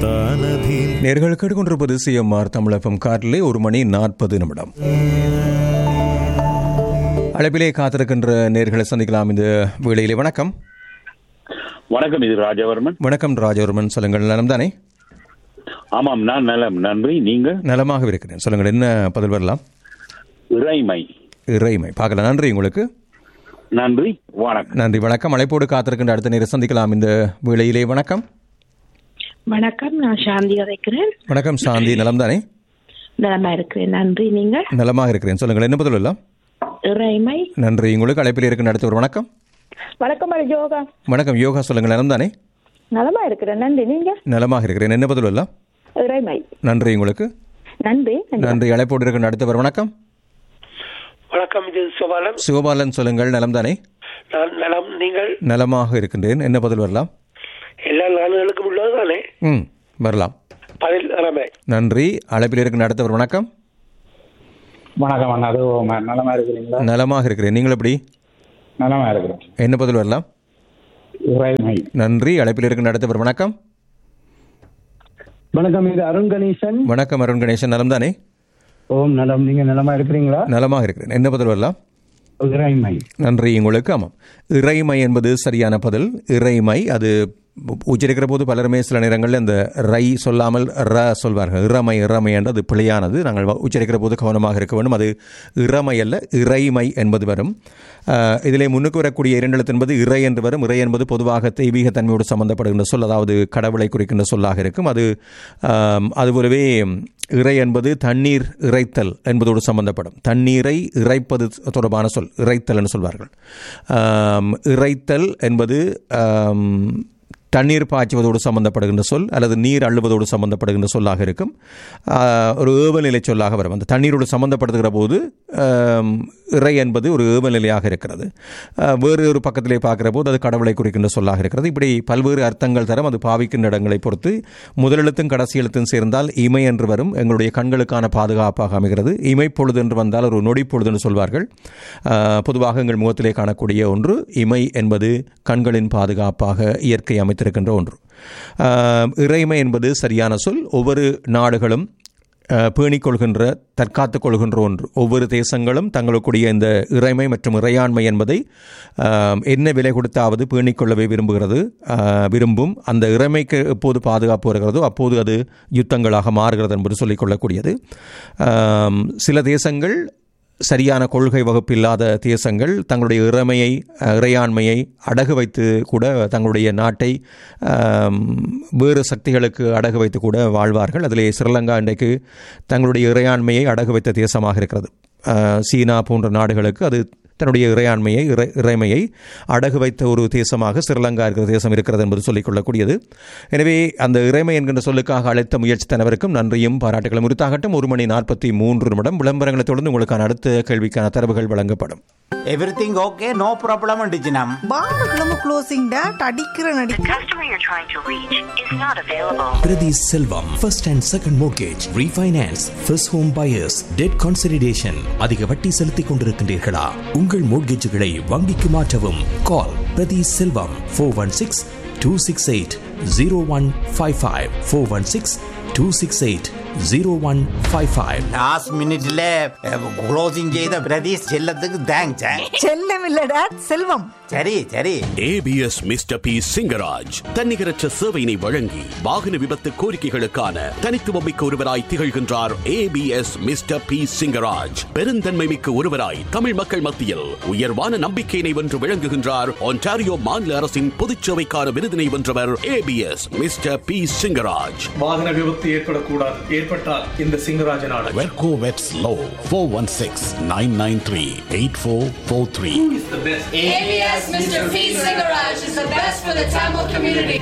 தானதீ நேர்கள் கேட்டுக்கொண்டிருப்பது சிஎம்ஆர் தமிழகம் காரிலே ஒரு மணி நாற்பது நிமிடம் அழைப்பிலே காத்திருக்கின்ற நேர்களை சந்திக்கலாம் இந்த வேளையிலே வணக்கம் வணக்கம் இது ராஜவர்மன் வணக்கம் ராஜவர்மன் சொல்லுங்கள் நலம் தானே ஆமாம் நான் நலம் நன்றி நீங்க நலமாக இருக்கிறேன் சொல்லுங்கள் என்ன பதில் வரலாம் இறைமை இறைமை பார்க்கலாம் நன்றி உங்களுக்கு நன்றி வணக்கம் நன்றி வணக்கம் அழைப்போடு காத்திருக்கின்ற அடுத்த நேரம் சந்திக்கலாம் இந்த வேளையிலே வணக்கம் வணக்கம் நான் சாந்தி அழைக்கிறேன் வணக்கம் சாந்தி நலம் தானே நலமா இருக்கிறேன் நன்றி நீங்கள் நலமாக இருக்கிறேன் சொல்லுங்கள் என்ன பதில் வரலாம் இறைமை நன்றி உங்களுக்கு அழைப்பில் இருக்கின்ற அடுத்த ஒரு வணக்கம் வணக்கம் அது யோகா வணக்கம் யோகா சொல்லுங்கள் நலம் தானே நலமா இருக்கிறேன் நன்றி நீங்க நலமாக இருக்கிறேன் என்ன பதில் வரலாம் இறைமை நன்றி உங்களுக்கு நன்றி நன்றி. நன்றி அழைப்போடு இருக்கின்ற அடுத்தவர் வணக்கம் வணக்கம் இது சுபாலன் சிவபாலன் சொல்லுங்கள் நலம் தானே நான் நலம் நீங்கள் நலமாக இருக்கின்றேன் என்ன பதில் வரலாம் எல்லா நாடுகளுக்கும் உள்ளது தானே ம் வரலாம் பதில் இறமை நன்றி அழைப்பில் இருக்கின்ற அடுத்தவர் வணக்கம் வணக்கம் அண்ணா அது ம- நலமா இருக்கிறீங்களா நலமாக இருக்கிறேன் நீங்கள் எப்படி நலமா இருக்கிறேன் என்ன பதில் வரலாம் இறைமை நன்றி அழைப்பில் இருக்கின்ற அடுத்தவர் வணக்கம் வணக்கம் இது அருண் கணேசன் வணக்கம் அருண் கணேசன் நலம் தானே ஓம் நலம் நீங்க நலமா இருக்கிறீங்களா நலமாக இருக்கிறேன் என்ன பதில் வரலாம் இறைமை நன்றி உங்களுக்கு ஆமாம் இறைமை என்பது சரியான பதில் இறைமை அது உச்சரிக்கிற போது பலருமே சில நேரங்களில் இந்த ரை சொல்லாமல் ர சொல்வார்கள் இறமை இறமை என்று அது பிழையானது நாங்கள் வ- உச்சரிக்கிற போது கவனமாக இருக்க வேண்டும் அது இறமை அல்ல இறைமை என்பது வரும் ஆஹ், இதிலே முன்னுக்கு வரக்கூடிய இரண்டெழுத்து என்பது இறை என்று வரும் இறை என்பது பொதுவாக தெய்வீக தன்மையோடு சம்பந்தப்படுகின்ற சொல் அதாவது கடவுளை குறிக்கின்ற சொல்லாக இருக்கும் அது ஆம், அதுபோலவே இறை என்பது தண்ணீர் இறைத்தல் என்பதோடு சம்பந்தப்படும் தண்ணீரை இறைப்பது தொடர்பான சொல் இறைத்தல் என்று சொல்வார்கள் ஆம், இறைத்தல் என்பது ஆம், தண்ணீர் பாய்ச்சுவதோடு சம்பந்தப்படுகின்ற சொல் அல்லது நீர் அள்ளுவதோடு சம்பந்தப்படுகின்ற சொல்லாக இருக்கும் ஆஹ், ஒரு ஏவநிலை சொல்லாக வரும் அந்த தண்ணீரோடு சம்பந்தப்படுத்துகிற போது ஆம், இறை என்பது ஒரு ஏவநிலையாக இருக்கிறது ஆஹ், வேறு ஒரு பக்கத்திலே பார்க்கிற போது அது கடவுளை குறிக்கின்ற சொல்லாக இருக்கிறது இப்படி பல்வேறு அர்த்தங்கள் தரும் அது பாவிக்கின்ற இடங்களை பொறுத்து முதலெழுத்தும் கடைசி எழுத்தும் சேர்ந்தால் இமை என்று வரும் எங்களுடைய கண்களுக்கான பாதுகாப்பாக அமைகிறது இமை பொழுது என்று வந்தால் ஒரு நொடி பொழுது என்று சொல்வார்கள் ஆஹ், பொதுவாக எங்கள் முகத்திலே காணக்கூடிய ஒன்று இமை என்பது கண்களின் பாதுகாப்பாக இயற்கை அமைத்திருக்கின்ற ஒன்று ஆஹ், இறைமை என்பது சரியான சொல் ஒவ்வொரு நாடுகளும் அஹ், பேணிக் கொள்கின்ற தற்காத்துக் கொள்கின்ற ஒன்று ஒவ்வொரு தேசங்களும் தங்களுக்குடைய இந்த இறைமை மற்றும் இறையாண்மை என்பதை ஆம், என்ன விலை கொடுத்தாவது பேணிக் கொள்ளவே விரும்புகிறது ஆஹ், விரும்பும் அந்த இறைமைக்கு எப்போது பாதுகாப்பு வருகிறதோ அப்போது அது யுத்தங்களாக மாறுகிறது என்பது சொல்லிக் கொள்ளக்கூடியது ஆம், சில தேசங்கள் சரியான கொள்கை வகுப்பு இல்லாத தேசங்கள் தங்களுடைய இறைமையை அஹ், இறையாண்மையை அடகு வைத்து கூட தங்களுடைய நாட்டை ஆம், வேறு சக்திகளுக்கு அடகு வைத்து கூட வாழ்வார்கள் அதிலே ஸ்ரீலங்கா இன்றைக்கு தங்களுடைய இறையாண்மையை அடகு வைத்த தேசமாக இருக்கிறது அஹ், சீனா போன்ற நாடுகளுக்கு அது தன்னுடைய இறையாண்மையை இறை இறைமையை அடகு வைத்த ஒரு தேசமாக ஸ்ரீலங்கா இருக்கிற தேசம் இருக்கிறது என்பது சொல்லிக் கொள்ளக்கூடியது எனவே அந்த இறைமை என்கின்ற சொல்லுக்காக அழைத்த முயற்சி தனவருக்கும் நன்றியும் பாராட்டுகளும் உரித்தாகட்டும் ஒரு மணி நாற்பத்தி மூன்று நிமிடம் விளம்பரங்களை தொடர்ந்து உங்களுக்கான அடுத்த கேள்விக்கான தரவுகள் வழங்கப்படும் எவ்ரிதிங் ஓகே நோ ப்ராப்ளம் டிஜினம் பாருகளும் க்ளோசிங் டேட் அடிக்கிற நடி customer you're trying to reach is not available. Priti Selvam, first and second mortgage, refinance, first home buyers, debt consolidation. அதிக வட்டி செலுத்திக் கொண்டிருக்கின்றீர்களா உங்கள் மோட்கேஜுகளை வங்கிக்கு மாற்றவும் call Prathi Selvam four one six two six eight zero one five five four one six two six eight zero one five five last மினிட்ல closing செய்த பிரதீஷ் செல்லத்துக்கு thanks செல்லம் இல்ல டேட் செல்வம் சரி சரி ஏபிஎஸ் மிஸ்டர் பி சிங்கராஜ் தன்னிகரற்ற சேவையினை வழங்கி வாகன விபத்து கோரிக்கைகளுக்கான தனித்துவமிக்க ஒருவராய் திகழ்கின்றார் ஏபிஎஸ் மிஸ்டர் பி சிங்கராஜ் பெருந்தன்மை மிக்க ஒருவராய் தமிழ் மக்கள் மத்தியில் உயர்வான நம்பிக்கையினை வென்று விளங்குகின்றார் ஒன்டாரியோ மாநில அரசின் பொதுச்சேவைக்கான விருதினை வென்றவர் ஏபிஎஸ் மிஸ்டர் பி சிங்கராஜ் வாகன விபத்து ஏற்படக்கூடாது ஏற்பட்டால் இந்த சிங்கராஜன் ஆட வெர்கோ வெட்ஸ் லோ four one six nine nine three eight four four three the best ABS Mr. P. Cigarage is the best for the Tamil community.